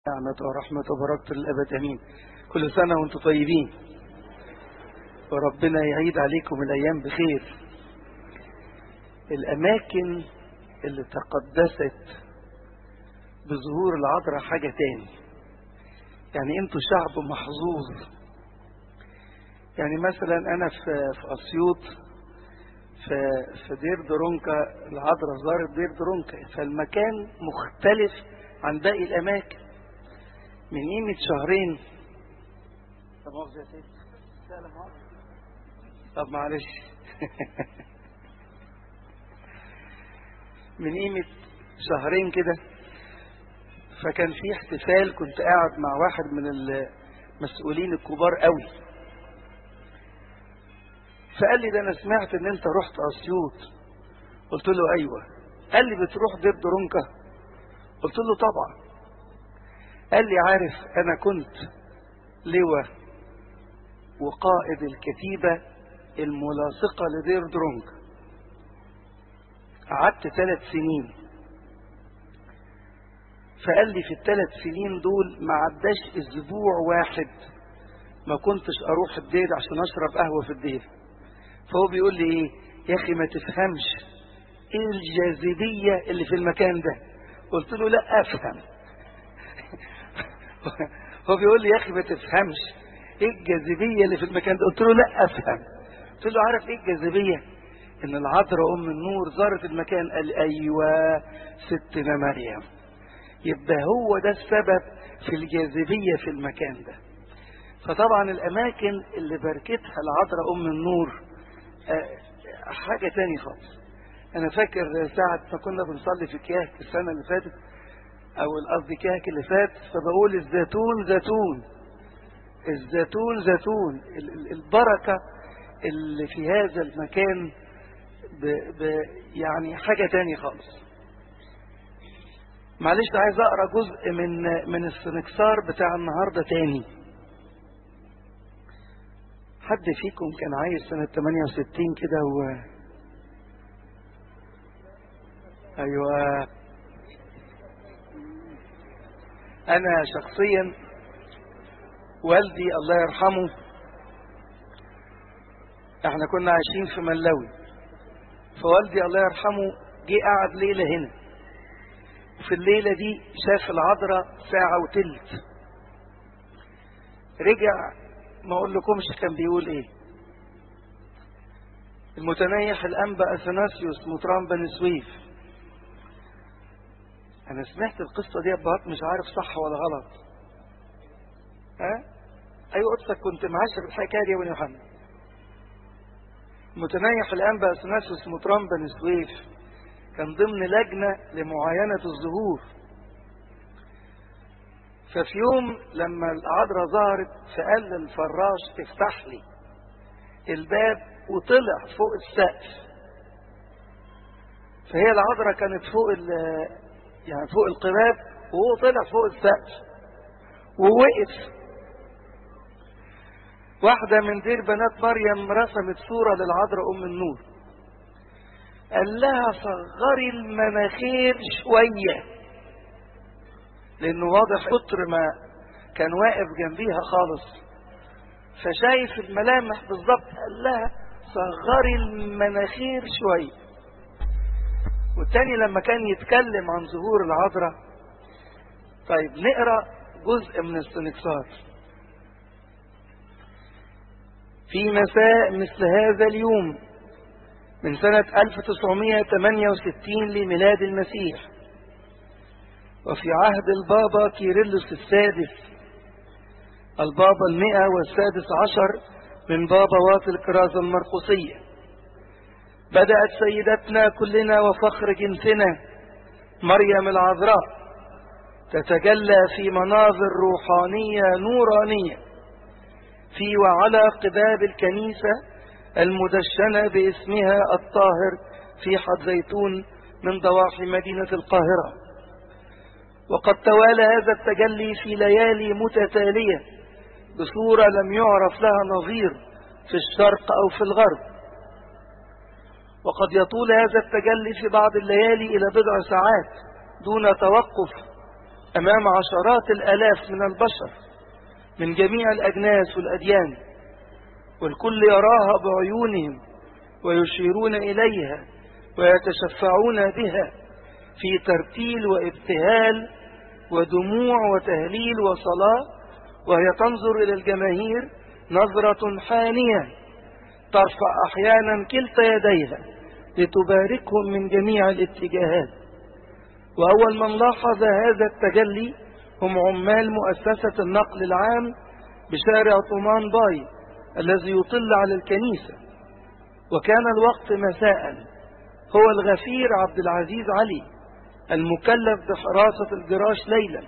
نعمة ورحمة وبركة للأبد أمين كل سنة وانتم طيبين وربنا يعيد عليكم الأيام بخير الأماكن اللي تقدست بظهور العذراء حاجة تاني يعني انتوا شعب محظوظ يعني مثلا أنا في, في أسيوط في, في دير درونكا العذراء زارت دير درونكا فالمكان مختلف عن باقي الأماكن من قيمة شهرين طب مؤاخذة يا سيدي طب معلش من قيمة شهرين كده فكان في احتفال كنت قاعد مع واحد من المسؤولين الكبار قوي فقال لي ده انا سمعت ان انت رحت اسيوط قلت له ايوه قال لي بتروح دير درونكا قلت له طبعا قال لي عارف انا كنت لواء وقائد الكتيبة الملاصقة لدير درونك قعدت ثلاث سنين فقال لي في الثلاث سنين دول ما عداش اسبوع واحد ما كنتش اروح الدير عشان اشرب قهوة في الدير فهو بيقول لي ايه يا اخي ما تفهمش ايه الجاذبية اللي في المكان ده قلت له لا افهم هو بيقول لي يا اخي ما تفهمش ايه الجاذبيه اللي في المكان ده قلت له لا افهم قلت له عارف ايه الجاذبيه ان العذراء ام النور زارت المكان قال ايوه ستنا مريم يبقى هو ده السبب في الجاذبيه في المكان ده فطبعا الاماكن اللي باركتها العذراء ام النور حاجه تاني خالص انا فاكر ساعه ما كنا بنصلي في كياك السنه اللي فاتت او قصدي كهك اللي فات فبقول الزيتون زيتون الزيتون زيتون البركة اللي في هذا المكان ب ب يعني حاجة تاني خالص معلش عايز اقرا جزء من من السنكسار بتاع النهارده تاني حد فيكم كان عايش سنة 68 كده و ايوه انا شخصيا والدي الله يرحمه احنا كنا عايشين في ملاوي فوالدي الله يرحمه جه قعد ليلة هنا وفي الليلة دي شاف العذراء ساعة وتلت رجع ما اقول لكمش كان بيقول ايه المتنيح الانبا اثناسيوس مطران بني سويف انا سمعت القصة دي ابهات مش عارف صح ولا غلط ها ايوه قدسك كنت معاشر الحكاية دي يا ابن يوحنا متنيح الانبا اثناسيوس مطران بني سويف كان ضمن لجنة لمعاينة الظهور ففي يوم لما العذراء ظهرت فقال للفراش افتح لي الباب وطلع فوق السقف فهي العذراء كانت فوق يعني فوق القباب وهو طلع فوق السقف ووقف واحدة من دير بنات مريم رسمت صورة للعذراء أم النور قال لها صغري المناخير شوية لأنه واضح كتر ما كان واقف جنبيها خالص فشايف الملامح بالظبط قال لها صغري المناخير شوية والتاني لما كان يتكلم عن ظهور العذراء طيب نقرا جزء من السنكسار في مساء مثل هذا اليوم من سنة 1968 لميلاد المسيح وفي عهد البابا كيرلس السادس البابا المئة والسادس عشر من بابوات الكرازة المرقسية بدأت سيدتنا كلنا وفخر جنسنا مريم العذراء تتجلى في مناظر روحانية نورانية في وعلى قباب الكنيسة المدشنة باسمها الطاهر في حد زيتون من ضواحي مدينة القاهرة وقد توالى هذا التجلي في ليالي متتالية بصورة لم يعرف لها نظير في الشرق أو في الغرب وقد يطول هذا التجلي في بعض الليالي إلى بضع ساعات دون توقف أمام عشرات الآلاف من البشر من جميع الأجناس والأديان والكل يراها بعيونهم ويشيرون إليها ويتشفعون بها في ترتيل وابتهال ودموع وتهليل وصلاة وهي تنظر إلى الجماهير نظرة حانية ترفع أحيانا كلتا يديها لتباركهم من جميع الاتجاهات وأول من لاحظ هذا التجلي هم عمال مؤسسة النقل العام بشارع طومان باي الذي يطل على الكنيسة وكان الوقت مساء هو الغفير عبد العزيز علي المكلف بحراسة الجراش ليلا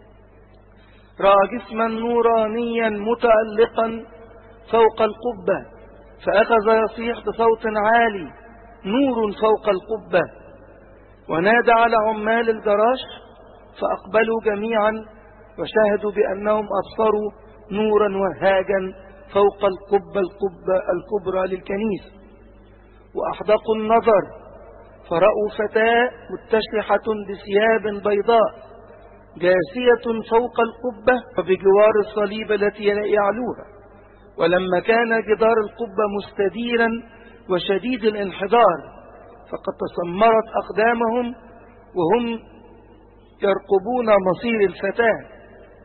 رأى جسما نورانيا متألقا فوق القبة فأخذ يصيح بصوت عالي نور فوق القبة ونادى على عمال الجراش فأقبلوا جميعا وشاهدوا بأنهم أبصروا نورا وهاجا فوق القبة القبة الكبرى للكنيسة وأحدقوا النظر فرأوا فتاة متشلحة بثياب بيضاء جاسية فوق القبة وبجوار الصليب التي يعلوها ولما كان جدار القبة مستديرا وشديد الانحدار فقد تسمرت أقدامهم وهم يرقبون مصير الفتاة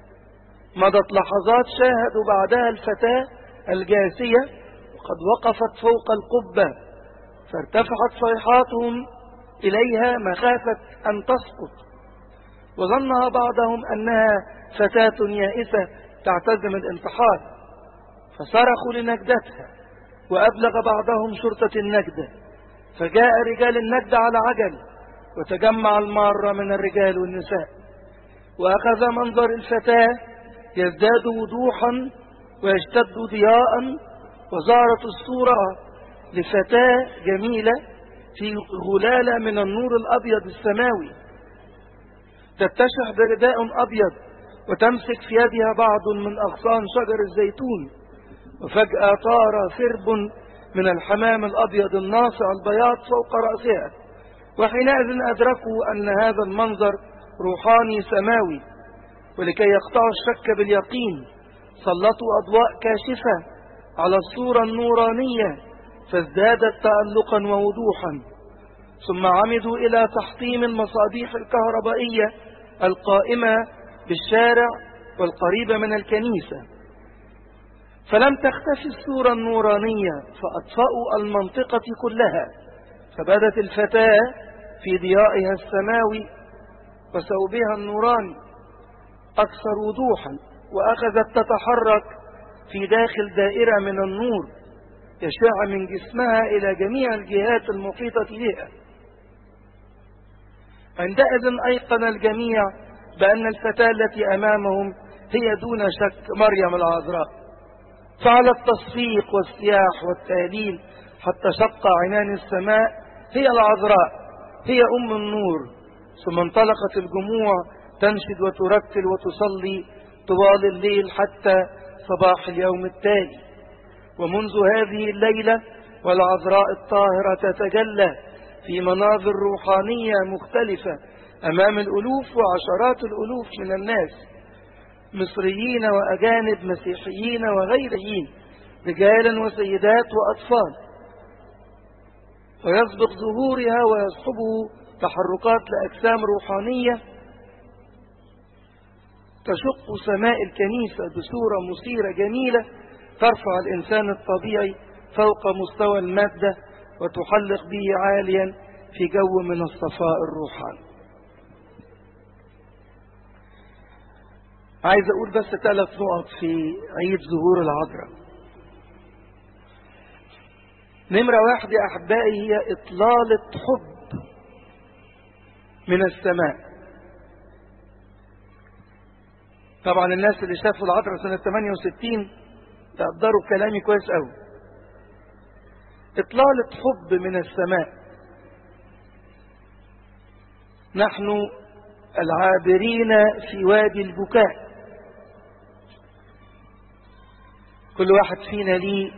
مضت لحظات شاهدوا بعدها الفتاة الجاسية وقد وقفت فوق القبة فارتفعت صيحاتهم إليها مخافة أن تسقط وظنها بعضهم أنها فتاة يائسة تعتزم الانتحار فصرخوا لنجدتها وأبلغ بعضهم شرطة النجدة فجاء رجال النجدة على عجل وتجمع المارة من الرجال والنساء وأخذ منظر الفتاة يزداد وضوحا ويشتد ضياء وظهرت الصورة لفتاة جميلة في غلالة من النور الأبيض السماوي تتشح برداء أبيض وتمسك في يدها بعض من أغصان شجر الزيتون وفجأة طار سرب من الحمام الأبيض الناصع البياض فوق رأسها وحينئذ أدركوا أن هذا المنظر روحاني سماوي ولكي يقطعوا الشك باليقين سلطوا أضواء كاشفة على الصورة النورانية فازدادت تألقا ووضوحا ثم عمدوا إلى تحطيم المصابيح الكهربائية القائمة بالشارع والقريبة من الكنيسة فلم تختفي الصورة النورانية فأطفأوا المنطقة كلها فبدت الفتاة في ضيائها السماوي وثوبها النوراني أكثر وضوحا وأخذت تتحرك في داخل دائرة من النور يشع من جسمها إلى جميع الجهات المحيطة بها عندئذ أيقن الجميع بأن الفتاة التي أمامهم هي دون شك مريم العذراء فعلى التصفيق والسياح والتهليل حتى شق عنان السماء هي العذراء هي أم النور ثم انطلقت الجموع تنشد وترتل وتصلي طوال الليل حتى صباح اليوم التالي ومنذ هذه الليلة والعذراء الطاهرة تتجلى في مناظر روحانية مختلفة أمام الألوف وعشرات الألوف من الناس مصريين وأجانب مسيحيين وغيريين رجالا وسيدات وأطفال ويسبق ظهورها ويصحبه تحركات لأجسام روحانية تشق سماء الكنيسة بصورة مثيرة جميلة ترفع الإنسان الطبيعي فوق مستوى المادة وتحلق به عاليا في جو من الصفاء الروحاني عايز أقول بس ثلاث نقط في عيد ظهور العذراء نمرة واحد يا أحبائي هي إطلالة حب من السماء طبعا الناس اللي شافوا العذراء سنة 68 تقدروا كلامي كويس قوي إطلالة حب من السماء نحن العابرين في وادي البكاء كل واحد فينا ليه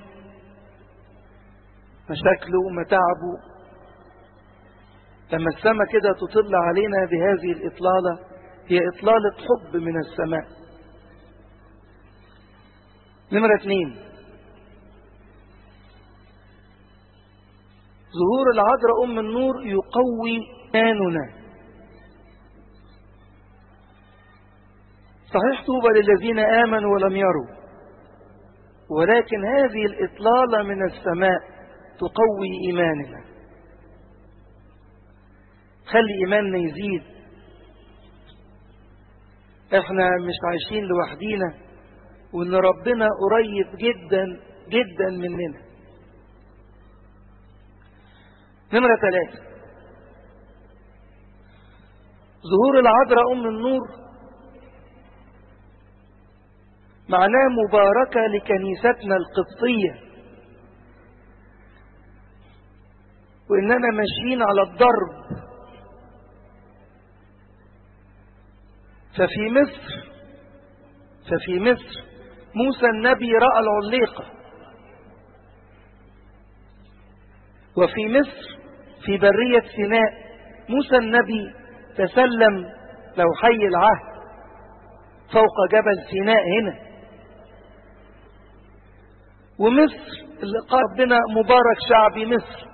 مشاكله ومتاعبه لما السماء كده تطل علينا بهذه الإطلالة هي إطلالة حب من السماء نمرة اثنين ظهور العذراء أم النور يقوي إيماننا صحيح طوبى للذين آمنوا ولم يروا ولكن هذه الإطلالة من السماء تقوي إيماننا خلي إيماننا يزيد احنا مش عايشين لوحدينا وان ربنا قريب جدا جدا مننا نمرة ثلاثة ظهور العذراء أم النور معناه مباركة لكنيستنا القبطية وإننا ماشيين على الضرب ففي مصر ففي مصر موسى النبي رأى العليقة وفي مصر في برية سيناء موسى النبي تسلم لوحي العهد فوق جبل سيناء هنا ومصر اللي قال ربنا مبارك شعبي مصر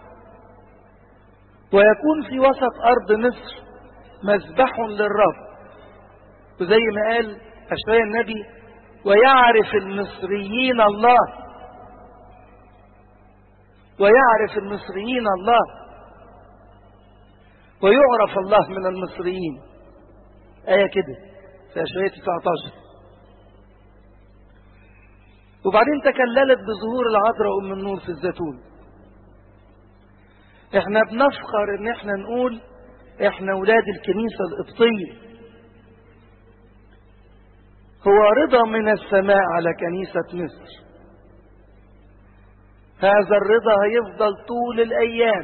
ويكون في وسط أرض مصر مذبح للرب وزي ما قال أشعياء النبي ويعرف المصريين الله ويعرف المصريين الله ويعرف الله من المصريين آية كده في أشعياء 19 وبعدين تكللت بظهور العذراء أم النور في الزيتون احنا بنفخر ان احنا نقول احنا ولاد الكنيسة القبطية هو رضا من السماء على كنيسة مصر هذا الرضا هيفضل طول الأيام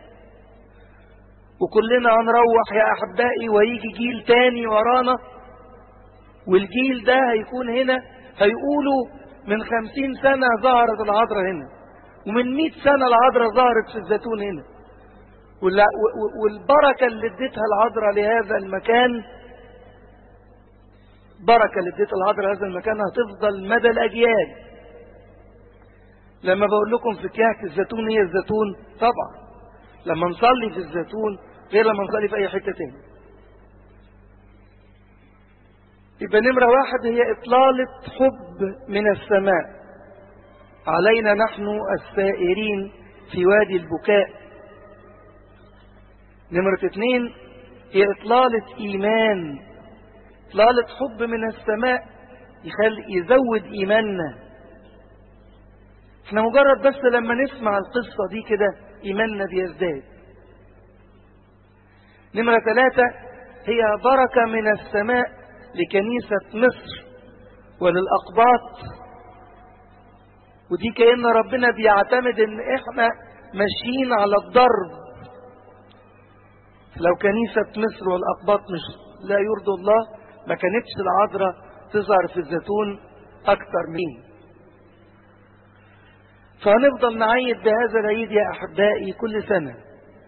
وكلنا هنروح يا أحبائي ويجي جيل تاني ورانا والجيل ده هيكون هنا هيقولوا من خمسين سنة ظهرت العذراء هنا ومن مئة سنة العذراء ظهرت في الزيتون هنا والبركة اللي اديتها العذراء لهذا المكان بركة اللي اديتها العذراء لهذا المكان هتفضل مدى الأجيال لما بقول لكم في كهك الزيتون هي الزيتون طبعا لما نصلي في الزيتون غير لما نصلي في أي حتة تاني يبقى نمرة واحد هي إطلالة حب من السماء علينا نحن السائرين في وادي البكاء نمرة اثنين هي إطلالة إيمان إطلالة حب من السماء يخلي يزود إيماننا احنا مجرد بس لما نسمع القصة دي كده إيماننا بيزداد نمرة ثلاثة هي بركة من السماء لكنيسة مصر وللأقباط ودي كأن ربنا بيعتمد ان احنا ماشيين على الضرب لو كنيسة مصر والأقباط مش لا يرضوا الله ما كانتش العذراء تظهر في الزيتون أكتر من فهنفضل نعيد بهذا العيد يا أحبائي كل سنة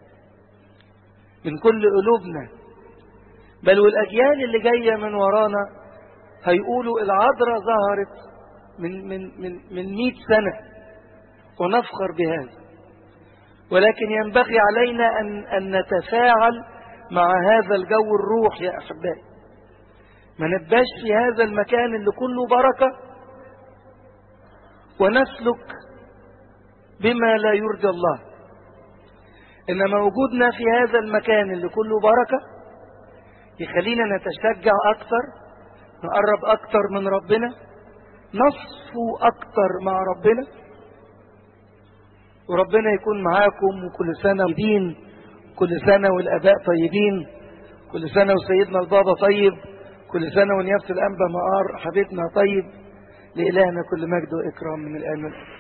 من كل قلوبنا بل والأجيال اللي جاية من ورانا هيقولوا العذراء ظهرت من من من من 100 سنة ونفخر بهذا ولكن ينبغي علينا أن أن نتفاعل مع هذا الجو الروح يا أحبائي ما نبقاش في هذا المكان اللي كله بركة ونسلك بما لا يرضي الله إنما وجودنا في هذا المكان اللي كله بركة يخلينا نتشجع أكثر نقرب أكثر من ربنا نصفو أكثر مع ربنا وربنا يكون معاكم وكل سنة ودين كل سنة والآباء طيبين كل سنة وسيدنا البابا طيب كل سنة ونيافة الأنبا مقار حبيبنا طيب لإلهنا كل مجد وإكرام من الآن